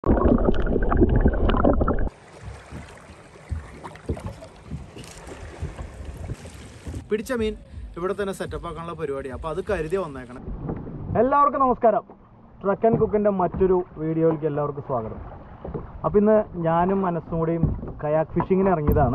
പിടിച്ച മീൻ ഇവിടെ തന്നെ സെറ്റപ്പ് ആക്കാനുള്ള പരിപാടിയാണ് അപ്പോൾ അത് കരുതി വന്നേക്കണം എല്ലാവർക്കും നമസ്കാരം ട്രക്ക് ആൻഡ് കുക്കിൻ്റെ മറ്റൊരു വീഡിയോയിലേക്ക് എല്ലാവർക്കും സ്വാഗതം അപ്പോൾ ഇന്ന് ഞാനും മനസ്സും കൂടിയും കയാക്ക് ഫിഷിങ്ങിന് ഇറങ്ങിയതാണ്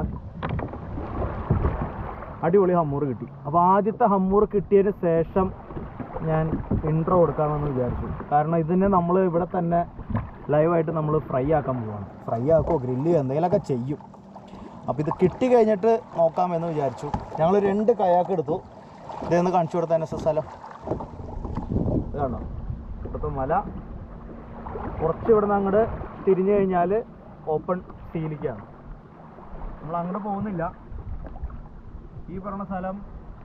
അടിപൊളി ഹമ്മൂർ കിട്ടി അപ്പോൾ ആദ്യത്തെ ഹമ്മൂർ കിട്ടിയതിന് ശേഷം ഞാൻ ഇൻട്രോ കൊടുക്കാമെന്ന് വിചാരിച്ചു കാരണം ഇതിനെ നമ്മൾ ഇവിടെ തന്നെ ലൈവായിട്ട് നമ്മൾ ഫ്രൈ ആക്കാൻ പോവാണ് ഫ്രൈ ആക്കോ ഗ്രില്ല് എന്തെങ്കിലുമൊക്കെ ചെയ്യും അപ്പോൾ ഇത് കിട്ടി കഴിഞ്ഞിട്ട് നോക്കാമെന്ന് വിചാരിച്ചു ഞങ്ങൾ രണ്ട് കയാക്ക് എടുത്തു ഇതൊന്ന് കാണിച്ചു കൊടുത്ത എൻ എസ് എസ് സ്ഥലം ഇത് കണ്ടോ ഇവിടുത്തെ മല കുറച്ച് ഇവിടെ നിന്ന് അങ്ങോട്ട് തിരിഞ്ഞു കഴിഞ്ഞാൽ ഓപ്പൺ സീലിക്കാണ് നമ്മൾ അങ്ങോട്ട് പോകുന്നില്ല ഈ പറഞ്ഞ സ്ഥലം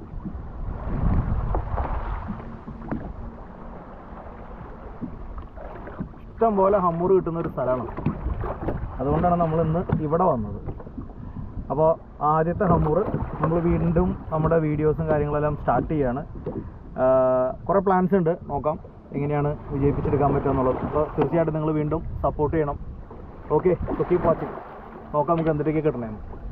ഇഷ്ടം പോലെ ഹമ്മൂർ കിട്ടുന്ന ഒരു സ്ഥലമാണ് അതുകൊണ്ടാണ് നമ്മൾ ഇന്ന് ഇവിടെ വന്നത് അപ്പോൾ ആദ്യത്തെ ഹമ്മൂർ നമ്മൾ വീണ്ടും നമ്മുടെ വീഡിയോസും കാര്യങ്ങളെല്ലാം സ്റ്റാർട്ട് ചെയ്യാണ് കുറേ പ്ലാൻസ് ഉണ്ട് നോക്കാം എങ്ങനെയാണ് വിജയിപ്പിച്ചെടുക്കാൻ പറ്റുക എന്നുള്ളത് അപ്പോൾ തീർച്ചയായിട്ടും നിങ്ങൾ വീണ്ടും സപ്പോർട്ട് ചെയ്യണം ഓക്കെ സോ കീപ് വാച്ചിങ് നോക്കാം നമുക്ക് എന്തൊക്കെ കിട്ടണേ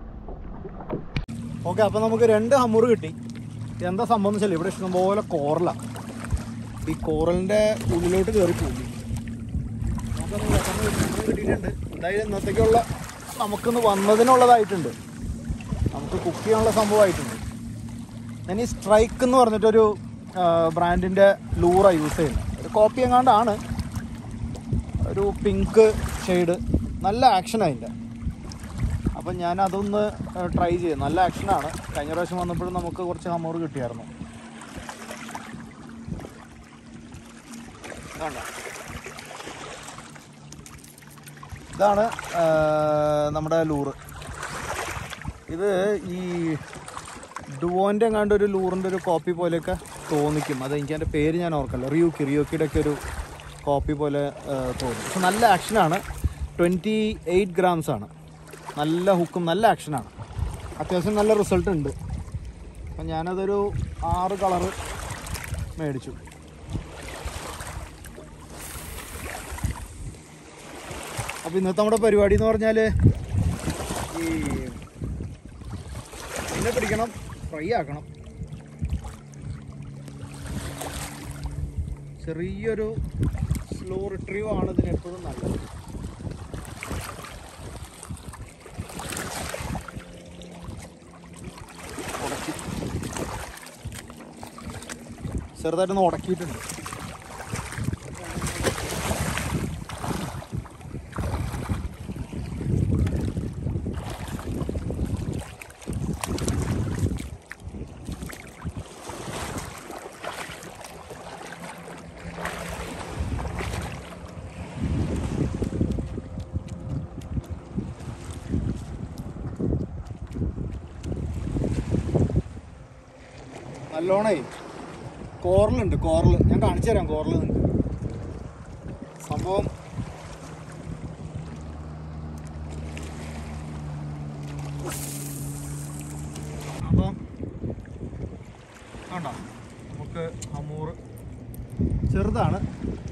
ഓക്കെ അപ്പോൾ നമുക്ക് രണ്ട് ഹമ്മൂർ കിട്ടി എന്താ സംഭവം എന്ന് വെച്ചാൽ ഇവിടെ ഇഷ്ടംപോലെ കോറലാണ് ഈ കോറലിൻ്റെ ഉള്ളിലോട്ട് കയറി പോകും നമുക്കൊന്ന് പെട്ടെന്ന് കിട്ടുന്നത് കിട്ടിയിട്ടുണ്ട് എന്തായാലും ഇന്നത്തേക്കുള്ള നമുക്കിന്ന് വന്നതിനുള്ളതായിട്ടുണ്ട് നമുക്ക് കുക്ക് ചെയ്യാനുള്ള സംഭവമായിട്ടുണ്ട് ഞാൻ ഈ സ്ട്രൈക്ക് എന്ന് പറഞ്ഞിട്ടൊരു ബ്രാൻഡിൻ്റെ ലൂറാണ് യൂസ് ചെയ്യുന്നത് ഒരു കോപ്പി എങ്ങാണ്ടാണ് ഒരു പിങ്ക് ഷെയ്ഡ് നല്ല ആക്ഷൻ അതിൻ്റെ അപ്പം ഞാൻ അതൊന്ന് ട്രൈ ചെയ്യും നല്ല ആക്ഷനാണ് കഴിഞ്ഞ പ്രാവശ്യം വന്നപ്പോഴും നമുക്ക് കുറച്ച് ഹമ്മൂർ കിട്ടിയായിരുന്നു കണ്ടോ ഇതാണ് ആ, നമ്മുടെ ലൂറ് ഇത് ഈ ഡുവോൻ്റെ എങ്ങാണ്ട് ഒരു ലൂറിൻ്റെ ഒരു കോപ്പി പോലെയൊക്കെ തോന്നിക്കും അത് എനിക്ക് അതിൻ്റെ പേര് ഞാൻ ഓർക്കല്ല റിയൂക്കി റിയൂക്കിയുടെ ഒക്കെ ഒരു കോപ്പി പോലെ ആ, തോന്നും പക്ഷെ നല്ല ആക്ഷനാണ് ട്വൻറ്റി എയ്റ്റ് ഗ്രാംസ് ആണ് നല്ല ഹുക്കും നല്ല ആക്ഷനാണ് അത്യാവശ്യം നല്ല റിസൾട്ട് ഉണ്ട് അപ്പം ഞാനതൊരു ആറ് കളറ് മേടിച്ചു അപ്പോൾ ഇന്നത്തെ നമ്മുടെ പരിപാടി എന്ന് പറഞ്ഞാൽ ഈ മീനെ പിടിക്കണം ഫ്രൈ ആക്കണം ചെറിയൊരു സ്ലോ റിട്രീവ് ആണ് ഇതിന് എപ്പോഴും നല്ലത് ഉടക്കി ചെറുതായിട്ടൊന്ന് ഉടക്കിയിട്ടുണ്ട് നല്ലോണേ കോറലുണ്ട് കോറൽ ഞാൻ കാണിച്ചു തരാം കോറൽ നിങ്ങൾക്ക് സംഭവം അപ്പം കണ്ടോ നമുക്ക് അമൂർ ചെറുതാണ്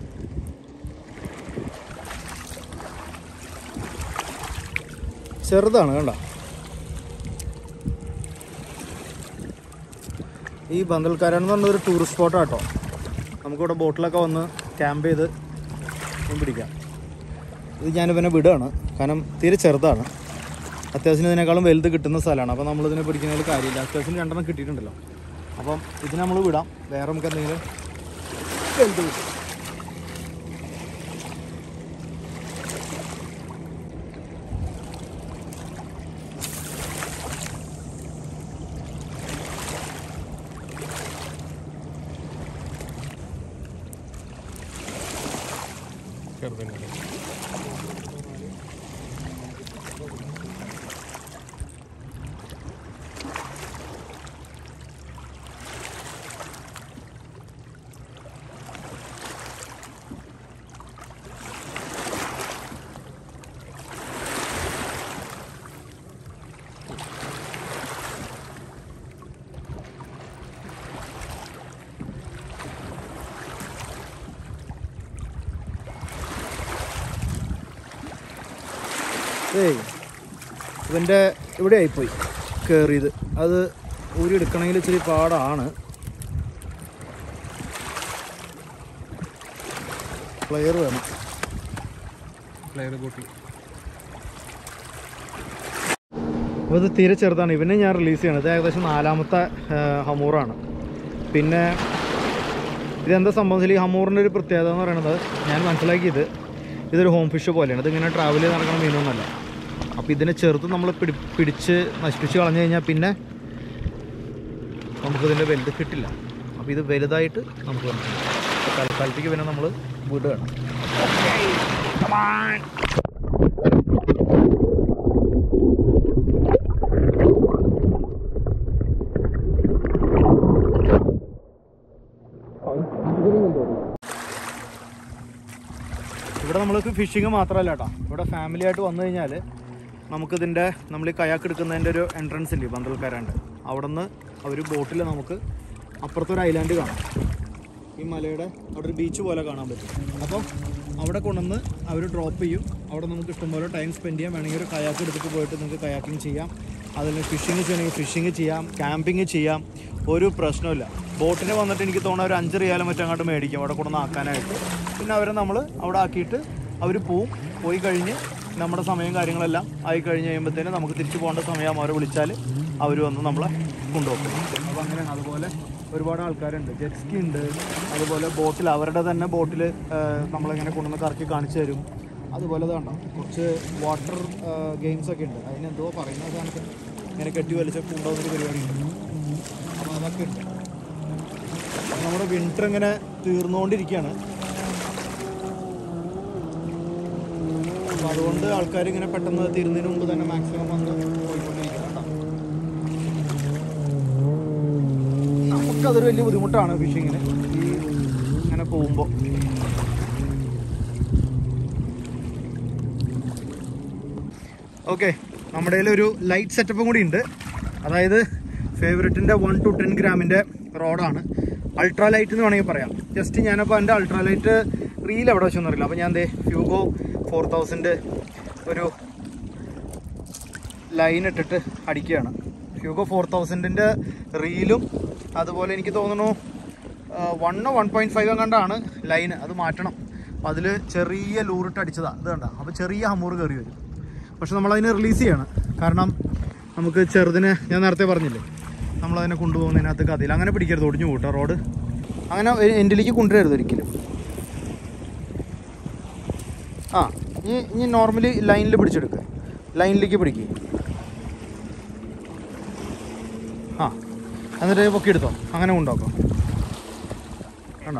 ചെറുതാണ് കണ്ടോ ഈ ബന്തൽക്കാരൻ എന്ന് പറഞ്ഞ ഒരു ടൂറിസ്റ്റ് സ്പോട്ടാണ് കേട്ടോ നമുക്കിവിടെ ബോട്ടിലൊക്കെ വന്ന് ക്യാമ്പ് ചെയ്ത് മീൻ പിടിക്കാം ഇത് ഞാനിവനെ വിടുകയാണ് കാരണം തീരെ ചെറുതാണ് അത്യാവശ്യം ഇതിനേക്കാളും വലുത് കിട്ടുന്ന സ്ഥലമാണ് അപ്പോൾ നമ്മളിതിനെ പിടിക്കുന്നതിൽ കാര്യമില്ല അത്യാവശ്യം രണ്ടെണ്ണം കിട്ടിയിട്ടുണ്ടല്ലോ അപ്പം ഇതിനെ നമ്മൾ വിടാം വേറെ നമുക്ക് എന്തെങ്കിലും വലുത് കിട്ടും ഏയ് ഇവൻ്റെ ഇവിടെ ആയിപ്പോയി കയറിയത് അത് ഊരി എടുക്കണമെങ്കിൽ ഇച്ചിരി പാടാണ് പ്ലെയർ വേണം പ്ലെയർ കൂട്ടി അപ്പോൾ ഇത് തീരെ ചെറുതാണ് ഇവനെ ഞാൻ റിലീസ് ചെയ്യണത് ഇത് ഏകദേശം നാലാമത്തെ ആ, ഹമൂറാണ് പിന്നെ ഇതെന്താ സംഭവത്തിൽ ഈ ഹമൂറിൻ്റെ ഒരു പ്രത്യേകത എന്ന് പറയുന്നത് ഞാൻ മനസ്സിലാക്കിയത് ഇതൊരു ഹോം ഫിഷ് പോലെയാണ് ഇതിങ്ങനെ ട്രാവൽ ചെയ്ത് നടക്കുന്ന മീനൊന്നുമല്ല അപ്പോൾ ഇതിനെ ചെറുത്ത് നമ്മൾ പിടി പിടിച്ച് നശിപ്പിച്ച് കളഞ്ഞു കഴിഞ്ഞാൽ പിന്നെ നമുക്കിതിൻ്റെ വലുത് കിട്ടില്ല അപ്പോൾ ഇത് വലുതായിട്ട് നമുക്ക് വരണം അപ്പോൾ തൽക്കാലത്തേക്ക് പിന്നെ നമ്മൾ വിടുകയാണ് ഇവിടെ നമ്മൾക്ക് ഫിഷിങ് മാത്രമല്ല കേട്ടോ ഇവിടെ ഫാമിലി ആയിട്ട് വന്നു കഴിഞ്ഞാൽ നമുക്കിതിൻ്റെ നമ്മൾ ഈ കയാക്ക് എടുക്കുന്നതിൻ്റെ ഒരു എൻട്രൻസ് ഉണ്ട് പന്തൽക്കാരാണ്ട് അവിടെ നിന്ന് അവർ ബോട്ടിൽ നമുക്ക് അപ്പുറത്തൊരു ഐലാൻഡ് കാണാം ഈ മലയുടെ അവിടെ ഒരു ബീച്ച് പോലെ കാണാൻ പറ്റും അപ്പം അവിടെ കൊണ്ടുവന്ന് അവർ ഡ്രോപ്പ് ചെയ്യും അവിടെ നമുക്ക് ഇഷ്ടംപോലെ ടൈം സ്പെൻഡ് ചെയ്യാം വേണമെങ്കിൽ ഒരു കയാക്ക് എടുത്തിട്ട് പോയിട്ട് നിങ്ങൾക്ക് കയാക്കിങ് ചെയ്യാം അതിൽ ഫിഷിങ് ചെയ്യണമെങ്കിൽ ഫിഷിങ് ചെയ്യാം ക്യാമ്പിങ് ചെയ്യാം ഒരു പ്രശ്നമില്ല ബോട്ടിന് വന്നിട്ട് എനിക്ക് തോന്നുന്ന ഒരു അഞ്ച് റിയാലും മറ്റും അങ്ങോട്ട് മേടിക്കും അവിടെ കൊണ്ടുവന്ന് ആക്കാനായിട്ട് പിന്നെ അവരെ നമ്മൾ അവിടെ ആക്കിയിട്ട് അവർ പോവും പോയി കഴിഞ്ഞ് നമ്മുടെ സമയം കാര്യങ്ങളെല്ലാം ആയി കഴിഞ്ഞ് കഴിയുമ്പോഴത്തേനും നമുക്ക് തിരിച്ചു പോകേണ്ട സമയം അവരെ വിളിച്ചാൽ അവർ വന്ന് നമ്മളെ കൊണ്ടുപോകും അപ്പോൾ അങ്ങനെയാണ് അതുപോലെ ഒരുപാട് ആൾക്കാരുണ്ട് ജെറ്റ് സ്കി ഉണ്ട് അതുപോലെ ബോട്ടിൽ അവരുടെ തന്നെ ബോട്ടിൽ നമ്മളിങ്ങനെ കൊണ്ടുവന്ന് കറക്കി കാണിച്ചു തരും അതുപോലെ ഇതാണ്ടോ കുറച്ച് വാട്ടർ ഗെയിംസ് ഒക്കെ ഉണ്ട് അതിനെന്തോ പറയുന്ന സാധനത്തിന് ഇങ്ങനെ കെട്ടി വലിച്ച കൊണ്ടുപോകുന്നൊരു പരിപാടി ഉണ്ട് അപ്പോൾ അതൊക്കെ ഉണ്ട് അപ്പോൾ നമ്മുടെ വിൻ്റർ ഇങ്ങനെ തീർന്നുകൊണ്ടിരിക്കുകയാണ് അപ്പോൾ അതുകൊണ്ട് ആൾക്കാർ ഇങ്ങനെ പെട്ടെന്ന് തീരുന്നതിന് മുമ്പ് തന്നെ മാക്സിമം വന്ന് പോയിക്കൊണ്ടിരിക്കണം കേട്ടോ നമുക്കതൊരു വലിയ ബുദ്ധിമുട്ടാണ് ഫിഷിങ്ങിന് ഈ ഇങ്ങനെ പോകുമ്പോൾ ഓക്കെ നമ്മുടെ കയ്യിൽ ഒരു ലൈറ്റ് സെറ്റപ്പും കൂടി ഉണ്ട് അതായത് ഫേവററ്റിൻ്റെ വൺ ടു ടെൻ ഗ്രാമിൻ്റെ റോഡാണ് അൾട്രാ ലൈറ്റ് എന്ന് വേണമെങ്കിൽ പറയാം ജസ്റ്റ് ഞാനപ്പോൾ എൻ്റെ അൾട്രാ ലൈറ്റ് റീൽ എവിടെ വെച്ചൊന്നും അറിയില്ല അപ്പോൾ ഞാൻ ദേ ഫ്യൂഗോ ഫോർ തൗസൻഡ് ഒരു ലൈൻ ഇട്ടിട്ട് അടിക്കുകയാണ് ഹ്യൂഗോ ഫോർ തൗസൻഡിൻ്റെ റീലും അതുപോലെ എനിക്ക് തോന്നുന്നു വണ്ണോ വൺ പോയിൻറ്റ് ഫൈവ് കണ്ടാണ് ലൈൻ അത് മാറ്റണം അപ്പോൾ അതിൽ ചെറിയ ലൂറിട്ട് അടിച്ചതാണ് ഇത് കണ്ട അപ്പോൾ ചെറിയ ഹമ്മൂർ കയറി വരും പക്ഷെ നമ്മളതിനെ റിലീസ് ചെയ്യണം കാരണം നമുക്ക് ചെറുതിനെ ഞാൻ നേരത്തെ പറഞ്ഞില്ലേ നമ്മളതിനെ കൊണ്ടുപോകുന്നതിനകത്ത് കഥയിൽ അങ്ങനെ പിടിക്കരുത് ഒടിഞ്ഞു കൂട്ടോ റോഡ് അങ്ങനെ എൻഡിലേക്ക് കൊണ്ടുവരരുത് ഒരിക്കലും ആ ഇനി ഇനി നോർമലി ലൈനിൽ പിടിച്ചെടുക്കുക ലൈനിലേക്ക് പിടിക്കുക ആ എന്നിട്ട് പൊക്കി എടുത്തോ അങ്ങനെ കൊണ്ടുപോക്കോ കണ്ടോ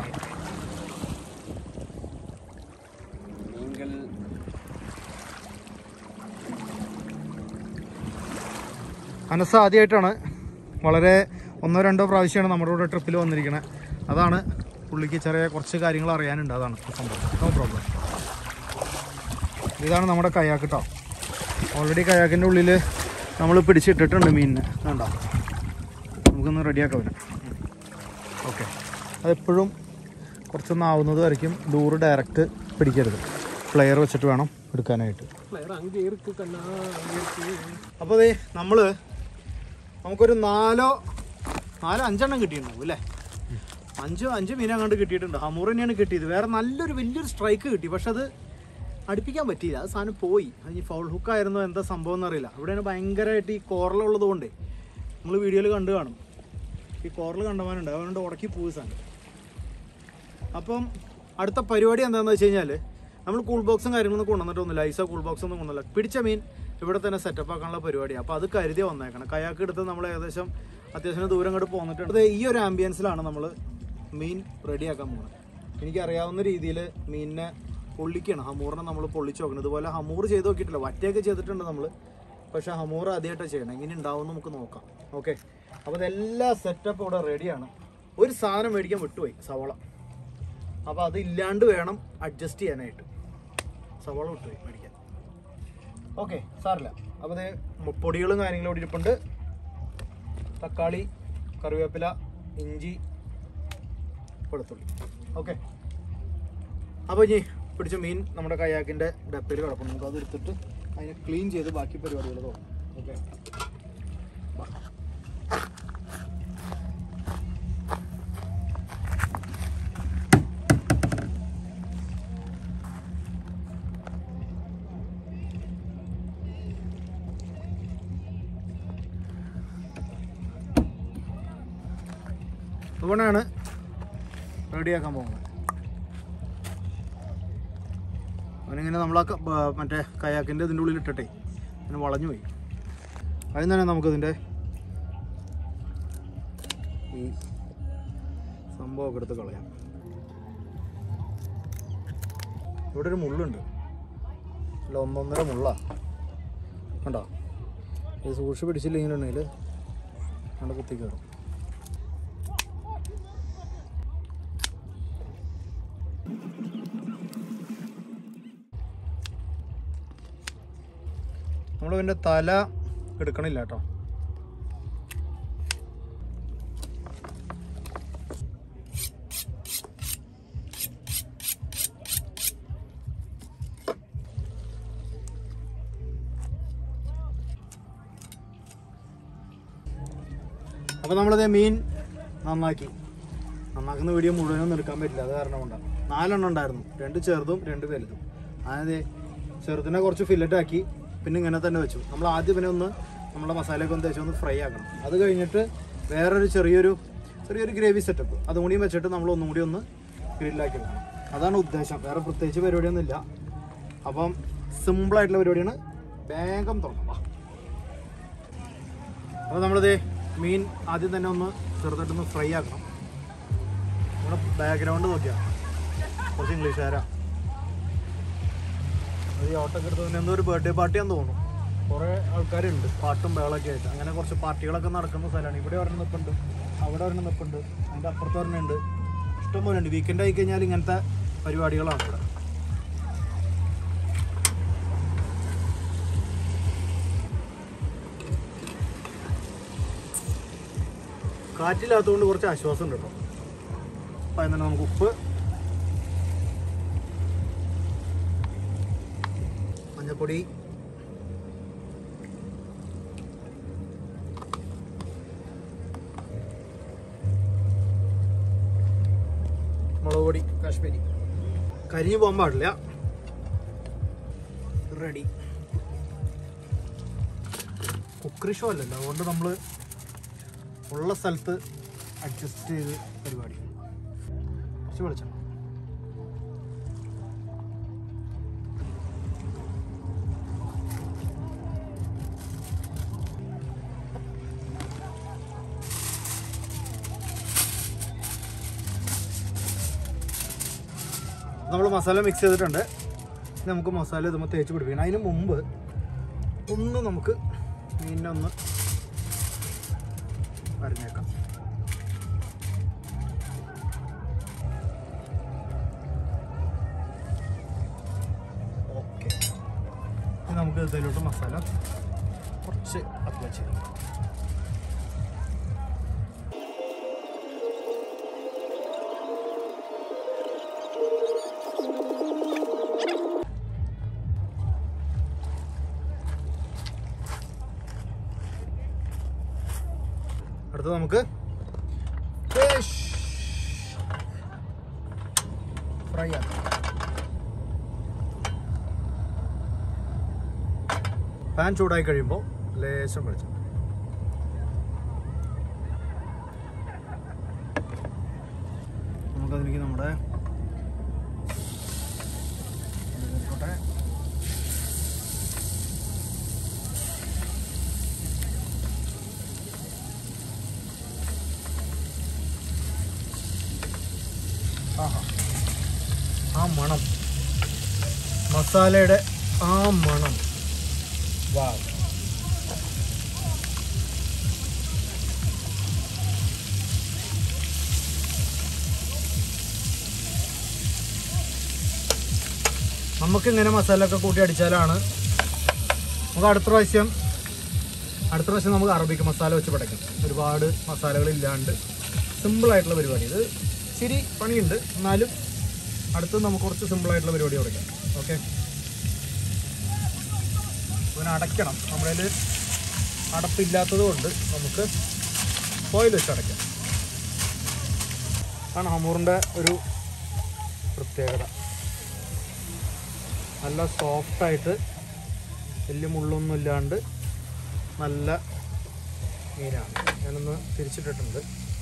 അനസ് ആദ്യമായിട്ടാണ് വളരെ ഒന്നോ രണ്ടോ പ്രാവശ്യമാണ് നമ്മുടെ കൂടെ ട്രിപ്പിൽ വന്നിരിക്കുന്നത് അതാണ് പുള്ളിക്ക് ചെറിയ കുറച്ച് കാര്യങ്ങൾ അറിയാനുണ്ട് അതാണ് സംഭവം നോ പ്രോബ്ലം ഇതാണ് നമ്മുടെ കയാക്ക് കേട്ടോ ഓൾറെഡി കയാക്കിൻ്റെ ഉള്ളിൽ നമ്മൾ പിടിച്ചിട്ടിട്ടുണ്ട് മീനിന് വേണ്ട നമുക്കൊന്ന് റെഡിയാക്കാം അവനെ ഓക്കെ അതെപ്പോഴും കുറച്ചൊന്ന് ആവുന്നത് വരയ്ക്കും ദൂറ് ഡയറക്റ്റ് പിടിക്കരുത് പ്ലെയർ വെച്ചിട്ട് വേണം എടുക്കാനായിട്ട് പ്ലെയർ അങ്ങ് ഇருக்கு കണ്ണാ അങ്ങ് ഇருக்கு അപ്പോൾ ദേ നമ്മൾ നമുക്കൊരു നാലോ നാലോ അഞ്ചെണ്ണം കിട്ടിയിട്ടുണ്ടാവും അല്ലേ അഞ്ച് അഞ്ച് മീൻ അങ്ങോട്ട് കിട്ടിയിട്ടുണ്ട് ഹമൂർ തന്നെയാണ് കിട്ടിയത് വേറെ നല്ലൊരു വലിയൊരു സ്ട്രൈക്ക് കിട്ടി പക്ഷെ അത് അടുപ്പിക്കാൻ പറ്റിയില്ല അത് സാധനം പോയി അത് ഈ ഫൗൾ ഹുക്കായിരുന്നോ എന്താ സംഭവം എന്നറിയില്ല അവിടെയാണ് ഭയങ്കരമായിട്ട് ഈ കോറലുള്ളത് കൊണ്ടേ നമ്മൾ വീഡിയോയിൽ കണ്ടു കാണും ഈ കോറൽ കണ്ടവാനുണ്ട് അതുകൊണ്ട് ഉടക്കി പോയി സാധനം അപ്പം അടുത്ത പരിപാടി എന്താണെന്ന് വെച്ച് കഴിഞ്ഞാൽ നമ്മൾ കൂൾ ബോക്സും കാര്യങ്ങളൊന്നും കൊണ്ടുവന്നിട്ടൊന്നുമില്ല ഐസ കൂൾ ബോക്സ് ഒന്നും കൊണ്ടുവന്നില്ല പിടിച്ച മീൻ ഇവിടെ തന്നെ സെറ്റപ്പ് ആക്കാനുള്ള പരിപാടിയാണ് അപ്പോൾ അത് കരുതി വന്നേക്കണം കയാക്ക് എടുത്ത് നമ്മൾ ഏകദേശം അത്യാവശ്യം ദൂരം അങ്ങോട്ട് പോന്നിട്ടുണ്ട് അത് ഈ ഒരു ആംബിയൻസിലാണ് നമ്മൾ മീൻ റെഡിയാക്കാൻ പോകുന്നത് എനിക്കറിയാവുന്ന രീതിയിൽ മീനിനെ പൊള്ളിക്കണം ഹമൂറിനെ നമ്മൾ പൊള്ളിച്ച് നോക്കണം ഇതുപോലെ ഹമൂർ ചെയ്ത് നോക്കിയിട്ടില്ല വറ്റയൊക്കെ ചെയ്തിട്ടുണ്ട് നമ്മൾ പക്ഷേ ഹമൂർ ആദ്യമായിട്ടാണ് ചെയ്യണം എങ്ങനെ ഉണ്ടാവും നമുക്ക് നോക്കാം ഓക്കെ അപ്പോൾ ഇതെല്ലാ സെറ്റപ്പ് ഇവിടെ റെഡിയാണ് ഒരു സാധനം മേടിക്കാൻ വിട്ടുപോയി സവള അപ്പോൾ അത് ഇല്ലാണ്ട് വേണം അഡ്ജസ്റ്റ് ചെയ്യാനായിട്ട് സവാള വിട്ടുപോയി മേടിക്കാൻ ഓക്കെ സാറില്ല അപ്പോൾ ഇത് പൊടികളും കാര്യങ്ങളും ഇവിടെ ഇരിപ്പുണ്ട് തക്കാളി കറിവേപ്പില ഇഞ്ചി വെളുത്തുള്ളി ഓക്കെ അപ്പോൾ ഇനി പിടിച്ച മീൻ നമ്മുടെ കയാക്കിൻ്റെ ഡപ്പയിൽ കിടപ്പുണ്ട് നമുക്ക് അത് എടുത്തിട്ട് അതിനെ ക്ലീൻ ചെയ്ത് ബാക്കി പരിപാടികൾ തുടങ്ങും ഓക്കെ അതുകൊണ്ടാണ് റെഡിയാക്കാൻ പോകുന്നത് അവനിങ്ങനെ നമ്മൾ ആ ക- ബ- മറ്റേ കയാക്കിൻ്റെ ഇതിൻ്റെ ഉള്ളിൽ ഇട്ടിട്ടേ അങ്ങനെ വളഞ്ഞു പോയി അതിന് തന്നെ നമുക്കിതിൻ്റെ ഈ സംഭവമൊക്കെ എടുത്ത് കളയാം ഇവിടെ ഒരു മുള്ളുണ്ട് അല്ല ഒന്നൊന്നര മുള്ള കണ്ടോ ഇത് സൂക്ഷിച്ച് പിടിച്ചില്ലെങ്കിലുണ്ടെങ്കിൽ അവിടെ കുത്തി കയറും നമ്മൾ ഇതിൻ്റെ തല എടുക്കണില്ല കേട്ടോ അപ്പോൾ നമ്മളിത് മീൻ നന്നാക്കി നന്നാക്കുന്ന വീഡിയോ മുഴുവനൊന്നും എടുക്കാൻ പറ്റില്ല അത് കാരണം കൊണ്ടാണ് നാലെണ്ണം ഉണ്ടായിരുന്നു രണ്ട് ചെറുതും രണ്ട് വലുതും അതായത് ചെറുതിനെ കുറച്ച് ഫില്ലറ്റ് ആക്കി പിന്നെ ഇങ്ങനെ തന്നെ വെച്ചു നമ്മൾ ആദ്യം പിന്നെ ഒന്ന് നമ്മളെ മസാലയൊക്കെ ഒന്ന് തേച്ച് ഒന്ന് ഫ്രൈ ആക്കണം അത് കഴിഞ്ഞിട്ട് വേറൊരു ചെറിയൊരു ചെറിയൊരു ഗ്രേവി സെറ്റപ്പ് അതും കൂടിയും വെച്ചിട്ട് നമ്മൾ ഒന്നും കൂടി ഒന്ന് ഗ്രില്ലാക്കി എടുക്കണം അതാണ് ഉദ്ദേശം വേറെ പ്രത്യേകിച്ച് പരിപാടിയൊന്നും ഇല്ല അപ്പം സിമ്പിളായിട്ടുള്ള പരിപാടിയാണ് വേഗം തുടങ്ങാം അപ്പോൾ നമ്മളിത് മീൻ ആദ്യം തന്നെ ഒന്ന് ചെറുതായിട്ടൊന്ന് ഫ്രൈ ആക്കണം നമ്മുടെ ബാക്ക്ഗ്രൗണ്ട് നോക്കിയാൽ കുറച്ച് ഇംഗ്ലീഷുകാരാ അത് ഈ ഓട്ടൊക്കെ എടുത്ത് തന്നെ എന്തോ ഒരു ബർത്ത്ഡേ പാർട്ടിയാന്ന് തോന്നുന്നു കുറേ ആൾക്കാരുണ്ട് പാട്ടും ബേളൊക്കെ ആയിട്ട് അങ്ങനെ കുറച്ച് പാർട്ടികളൊക്കെ നടക്കുന്ന സ്ഥലമാണ് ഇവിടെ ഒരെണ്ണം നിൽപ്പുണ്ട് അവിടെ ഒരെണ്ണം നിൽപ്പുണ്ട് അതിൻ്റെ അപ്പുറത്ത് ഒരെണ്ണം ഉണ്ട് ഇഷ്ടംപോലെ ഉണ്ട് വീക്കെൻഡ് ആയി കഴിഞ്ഞാൽ ഇങ്ങനത്തെ പരിപാടികളാണ് ഇവിടെ കാറ്റില്ലാത്തതുകൊണ്ട് കുറച്ച് ആശ്വാസം ഉണ്ട് കേട്ടോ അപ്പം അതിന് നമുക്ക് ഉപ്പ് മഞ്ഞപ്പൊടി മുളക് പൊടി കാശ്മീരി കരിഞ്ഞു പോകാൻ പാടില്ല റെഡി കുക്കറി ഷോ അല്ലല്ലോ അതുകൊണ്ട് നമ്മൾ ഉള്ള സ്ഥലത്ത് അഡ്ജസ്റ്റ് ചെയ്ത് പരിപാടി കുറച്ച് വെളിച്ചെണ്ണ നമ്മൾ മസാല മിക്സ് ചെയ്തിട്ടുണ്ട് ഇനി നമുക്ക് മസാല ഇതുമ്പോൾ തേച്ച് പിടിപ്പിക്കണം അതിന് മുമ്പ് ഒന്ന് നമുക്ക് മീനിനെ ഒന്ന് അരിഞ്ഞേക്കാം ഓക്കെ ഇനി നമുക്ക് ഇതിലോട്ട് മസാല കുറച്ച് അപ്ലൈ ചെയ്യാം അടുത്തത് നമുക്ക് ഫിഷ് ഫ്രൈ ആക്കാം പാൻ ചൂടായി കഴിയുമ്പോൾ ലേശം വെളിച്ചം നമുക്കതിലേക്ക് നമ്മുടെ ഇതിലേക്കോട്ടെ ആഹാ ആ മണം മസാലയുടെ ആ മണം വാ നമുക്ക് ഇങ്ങനെ മസാല ഒക്കെ കൂട്ടി അടിച്ചാലാണ് നമുക്ക് അടുത്ത പ്രാവശ്യം അടുത്ത പ്രാവശ്യം നമുക്ക് അറബിക്ക് മസാല വെച്ച് പടയ്ക്കാം ഒരുപാട് മസാലകൾ ഇല്ലാണ്ട് സിമ്പിൾ ആയിട്ടുള്ള പരിപാടി ഇത് ഇച്ചിരി പണിയുണ്ട് എന്നാലും അടുത്ത് നമുക്ക് കുറച്ച് സിമ്പിൾ ആയിട്ടുള്ള പരിപാടി തുടങ്ങാം ഓക്കെ ഇതിനെ അടയ്ക്കണം നമ്മുടെ കയ്യിൽ അടപ്പില്ലാത്തത് കൊണ്ട് നമുക്ക് ഫോയിൽ വെച്ച് അടയ്ക്കാം ആണ് ഹമൂറിൻ്റെ ഒരു പ്രത്യേകത നല്ല സോഫ്റ്റായിട്ട് വലിയ മുള്ളൊന്നും ഇല്ലാണ്ട് നല്ല മീനാണ് ഞാനൊന്ന് തിരിച്ചിട്ടിട്ടുണ്ട്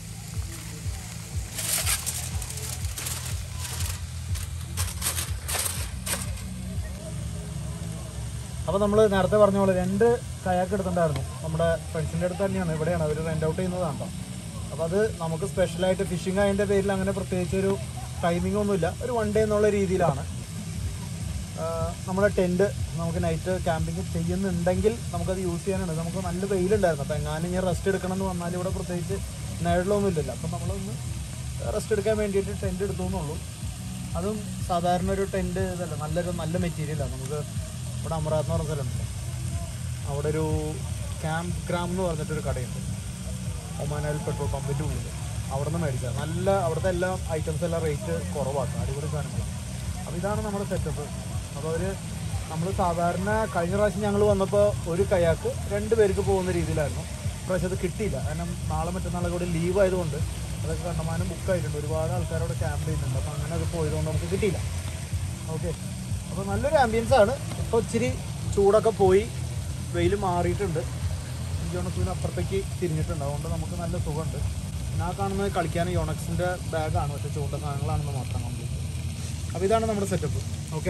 അപ്പോൾ നമ്മൾ നേരത്തെ പറഞ്ഞ പോലെ രണ്ട് കയാക്ക് എടുത്തിട്ടുണ്ടായിരുന്നു നമ്മുടെ ഫ്രണ്ട്സിൻ്റെ അടുത്ത് തന്നെയാണ് ഇവിടെയാണ് അവർ റെൻ്റ് ഔട്ട് ചെയ്യുന്നതാണ് കേട്ടോ അപ്പോൾ അത് നമുക്ക് സ്പെഷ്യലായിട്ട് ഫിഷിംഗ് അതിൻ്റെ പേരിൽ അങ്ങനെ പ്രത്യേകിച്ച് ഒരു ടൈമിംഗ് ഒന്നുമില്ല ഒരു വൺ ഡേ എന്നുള്ള രീതിയിലാണ് ആഹ് നമ്മുടെ ടെൻറ്റ് നമുക്ക് നൈറ്റ് ക്യാമ്പിങ് ചെയ്യുന്നുണ്ടെങ്കിൽ നമുക്കത് യൂസ് ചെയ്യാനുണ്ട് നമുക്ക് നല്ല വെയിലുണ്ടായിരുന്നു അപ്പോൾ എങ്ങാനും ഞാൻ റെസ്റ്റ് എടുക്കണം എന്ന് വന്നാൽ ഇവിടെ പ്രത്യേകിച്ച് നിഴലൊന്നും ഇല്ലല്ലോ അപ്പം നമ്മളൊന്ന് റെസ്റ്റ് എടുക്കാൻ വേണ്ടിയിട്ട് ടെൻറ്റ് എടുത്തു എന്നുള്ളൂ അതും സാധാരണ ഒരു ടെൻറ്റ് ഇതല്ല നല്ലൊരു നല്ല മെറ്റീരിയലാണ് നമുക്ക് ഇവിടെ അമറാത്ത് എന്ന് പറഞ്ഞ സ്ഥലമുണ്ട് അവിടെ ഒരു ക്യാമ്പ് ഗ്രാം എന്ന് പറഞ്ഞിട്ടൊരു കടയുണ്ട് ഒമാനൽ പെട്രോൾ പമ്പിൻ്റെ ഉള്ളിൽ അവിടെ നിന്ന് മേടിച്ചത് നല്ല അവിടുത്തെ എല്ലാ ഐറ്റംസ് എല്ലാം റേറ്റ് കുറവാണ് അടിപൊളി സാധനങ്ങളാണ് അപ്പോൾ ഇതാണ് നമ്മുടെ സെറ്റപ്പ് അപ്പോൾ അവർ നമ്മൾ സാധാരണ കഴിഞ്ഞ പ്രാവശ്യം ഞങ്ങൾ വന്നപ്പോൾ ഒരു കയാക്ക് രണ്ട് പേർക്ക് പോകുന്ന രീതിയിലായിരുന്നു പ്രാവശ്യം അത് കിട്ടിയില്ല കാരണം നാളെ മറ്റന്നാളെ കൂടി ലീവ് ആയതുകൊണ്ട് അതൊക്കെ കണ്ടമാനം ബുക്ക് ആയിട്ടുണ്ട് ഒരുപാട് ആൾക്കാർ അവിടെ ക്യാമ്പ് ചെയ്യുന്നുണ്ട് അപ്പോൾ അങ്ങനെ അത് പോയതുകൊണ്ട് നമുക്ക് കിട്ടിയില്ല ഓക്കെ അപ്പോൾ നല്ലൊരു ആംബിയൻസ് ആണ് ഇപ്പോൾ ഇച്ചിരി ചൂടൊക്കെ പോയി വെയിൽ മാറിയിട്ടുണ്ട് യോണക്സിന് അപ്പുറത്തേക്ക് തിരിഞ്ഞിട്ടുണ്ട് അതുകൊണ്ട് നമുക്ക് നല്ല സുഖമുണ്ട് പിന്നെ ആ കാണുന്നത് കളിക്കാൻ യോണക്സിൻ്റെ ബാഗാണ് പക്ഷേ ചൂണ്ട സാധനങ്ങളാണെന്ന് മാത്രം കംപ്ലീറ്റ് അപ്പോൾ ഇതാണ് നമ്മുടെ സെറ്റപ്പ് ഓക്കെ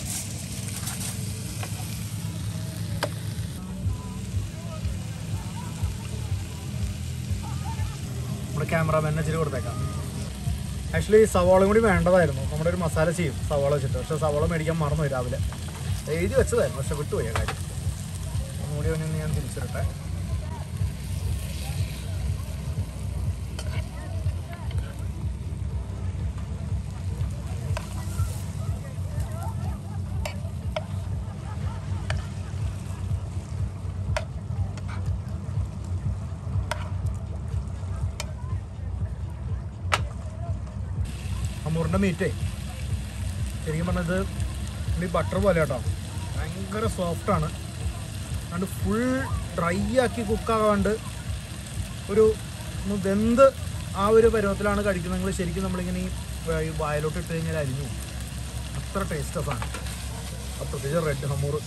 നമ്മുടെ ക്യാമറാമാനെ ഇച്ചിരി കൊടുത്തേക്കാം ആക്ച്വലി സവാളയും കൂടി വേണ്ടതായിരുന്നു നമ്മുടെ ഒരു മസാല ചെയ്യും സവാള വെച്ചിട്ട് പക്ഷേ സവാള മേടിക്കാൻ മറന്നുപോയി രാവിലെ എഴുതി വെച്ചതായിരുന്നു പക്ഷെ വിട്ടുപോയി ആ കാര്യം ഒന്നുകൂടി അവനൊന്ന് ഞാൻ തിരിച്ചിരട്ടെ അമ്മൂറിൻ്റെ മീറ്റേ ശരിക്കും പറഞ്ഞത് ഈ ബട്ടർ പോലെ കേട്ടോ ഭയങ്കര സോഫ്റ്റാണ് അതുകൊണ്ട് ഫുൾ ഡ്രൈ ആക്കി കുക്കാകാണ്ട് ഒരു ഒന്ന് വെന്ത് ആ ഒരു പരുവത്തിലാണ് കഴിക്കുന്നതെങ്കിൽ ശരിക്കും നമ്മളിങ്ങനെ ഈ വ- ഈ വായലോട്ട് ഇട്ട് കഴിഞ്ഞാൽ അരിഞ്ഞു പോകും. അത്ര ടേസ്റ്റ് സാധനം ആ പ്രത്യേകിച്ച് റെഡ് ഹമൂർ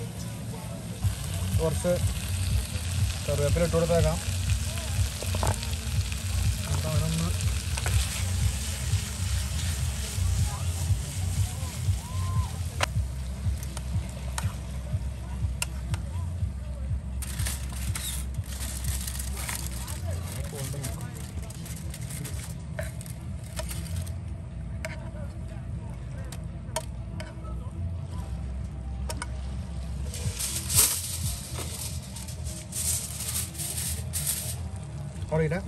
കുറച്ച് കറിവേപ്പില ഇട്ട് കൊടുത്തേക്കാം സാധനം Ahorita.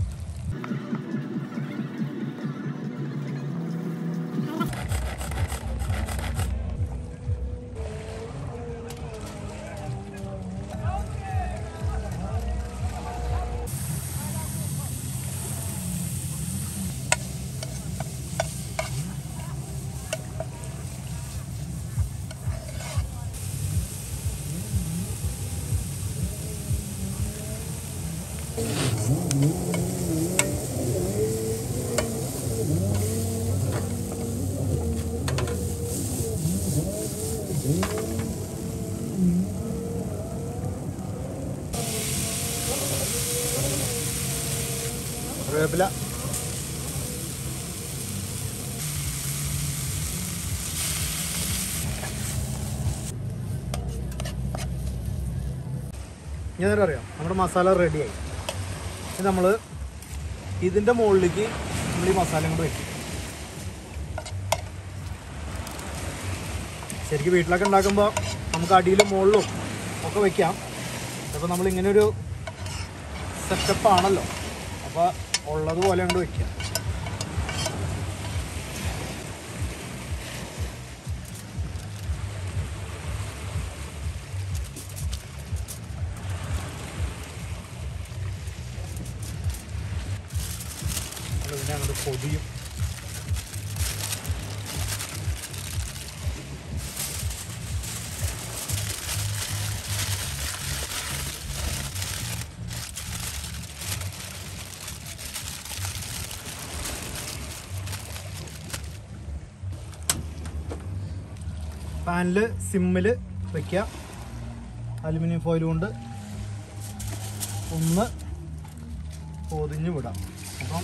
കറിവേപ്പില ഞാൻ അറിയാം നമ്മുടെ മസാല റെഡിയായി ഇനി നമ്മൾ ഇതിൻ്റെ മുകളിലേക്ക് നമ്മൾ ഈ മസാല കൊണ്ട് വെക്കും ശരിക്കും വീട്ടിലൊക്കെ ഉണ്ടാക്കുമ്പോൾ നമുക്ക് അടിയിലും മുകളിലും ഒക്കെ വെക്കാം അപ്പോൾ നമ്മൾ ഇങ്ങനെ ഒരു സെറ്റപ്പ് ആണല്ലോ അപ്പോൾ ഉള്ളതുപോലെ കൊണ്ട് വെക്കാം ഇതിനെ അങ്ങോട്ട് പൊടിയും പാനിൽ സിമ്മിൽ വെക്കുക അലുമിനിയം ഫോയിൽ കൊണ്ട് ഒന്ന് പൊതിഞ്ഞ് വിടാം അപ്പം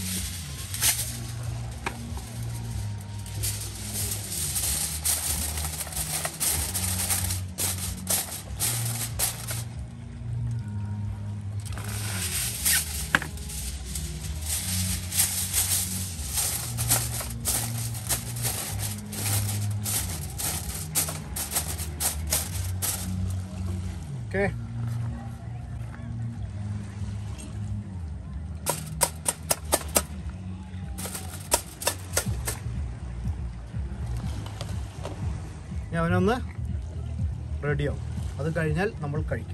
ഓക്കെ ഇനി അവനൊന്ന് റെഡിയാവും അത് കഴിഞ്ഞാൽ നമ്മൾ കഴിക്കും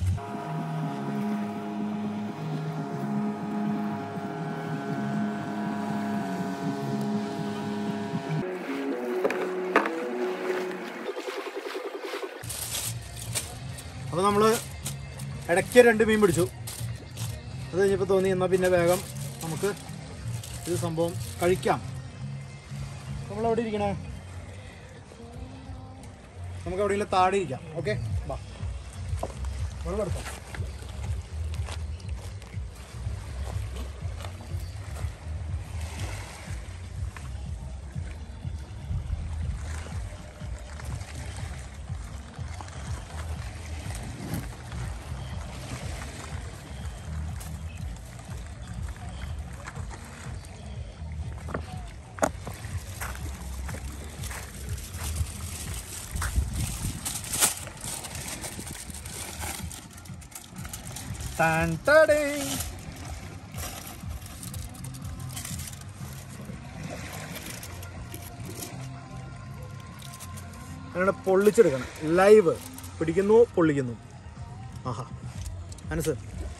അപ്പോൾ നമ്മൾ ഇടയ്ക്ക് രണ്ട് മീൻ പിടിച്ചു അത് കഴിഞ്ഞപ്പോൾ തോന്നി എന്നാൽ പിന്നെ വേഗം നമുക്ക് ഇത് സംഭവം കഴിക്കാം നമ്മൾ എവിടെ ഇരിക്കണേ നമുക്ക് എവിടെയെങ്കിലും താഴെ ഇരിക്കാം ഓക്കെ വാ വെള്ളം എടുക്കാം Tan, tadang. അങ്ങനെ പൊള്ളിച്ചെടുക്കണം ലൈവ് പിടിക്കുന്നു പൊള്ളിക്കുന്നു ആഹാ മനസ്സ്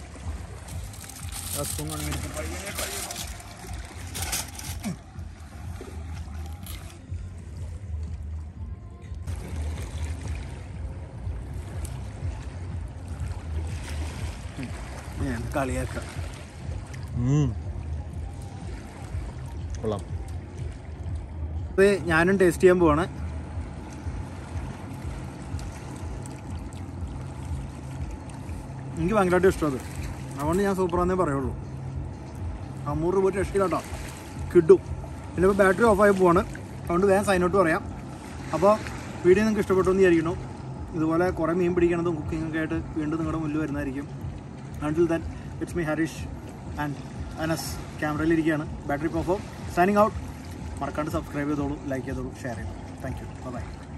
ആ spoon കൊണ്ട് മേടിച്ച് പയ്യെ പയ്യെ. ഞാൻ കളിയാക്കാം കൊള്ളാം ഇത് ഞാനും ടേസ്റ്റ് ചെയ്യാൻ പോവാണ് എനിക്ക് ഭയങ്കരമായിട്ട് ഇഷ്ടം അത് അതുകൊണ്ട് ഞാൻ സൂപ്പറാന്നേ പറയുള്ളൂ അമ്മൂറ് രൂപ രക്ഷയില്ല കേട്ടോ കിട്ടും പിന്നെ ഇപ്പോൾ ബാറ്ററി ഓഫായി പോവാണ് അതുകൊണ്ട് വേഗം സൈൻ ഔട്ട് പറയാം അപ്പോൾ വീഡിയോ നിങ്ങൾക്ക് ഇഷ്ടപ്പെട്ടു എന്ന് വിചാരിക്കുന്നു ഇതുപോലെ കുറേ മീൻ പിടിക്കണതും കുക്കിംഗ് ഒക്കെ ആയിട്ട് വീണ്ടും നിങ്ങളുടെ മുന്നിൽ വരുന്നതായിരിക്കും until then it's me Harish and Anas ക്യാമറയിലിരിക്കുകയാണ് ബാറ്ററി ഓഫ് സൈനിങ് ഔട്ട് മറക്കാണ്ട് സബ്സ്ക്രൈബ് ചെയ്തോളൂ ലൈക്ക് ചെയ്തോളൂ ഷെയർ ചെയ്തോളൂ താങ്ക് യു ബൈ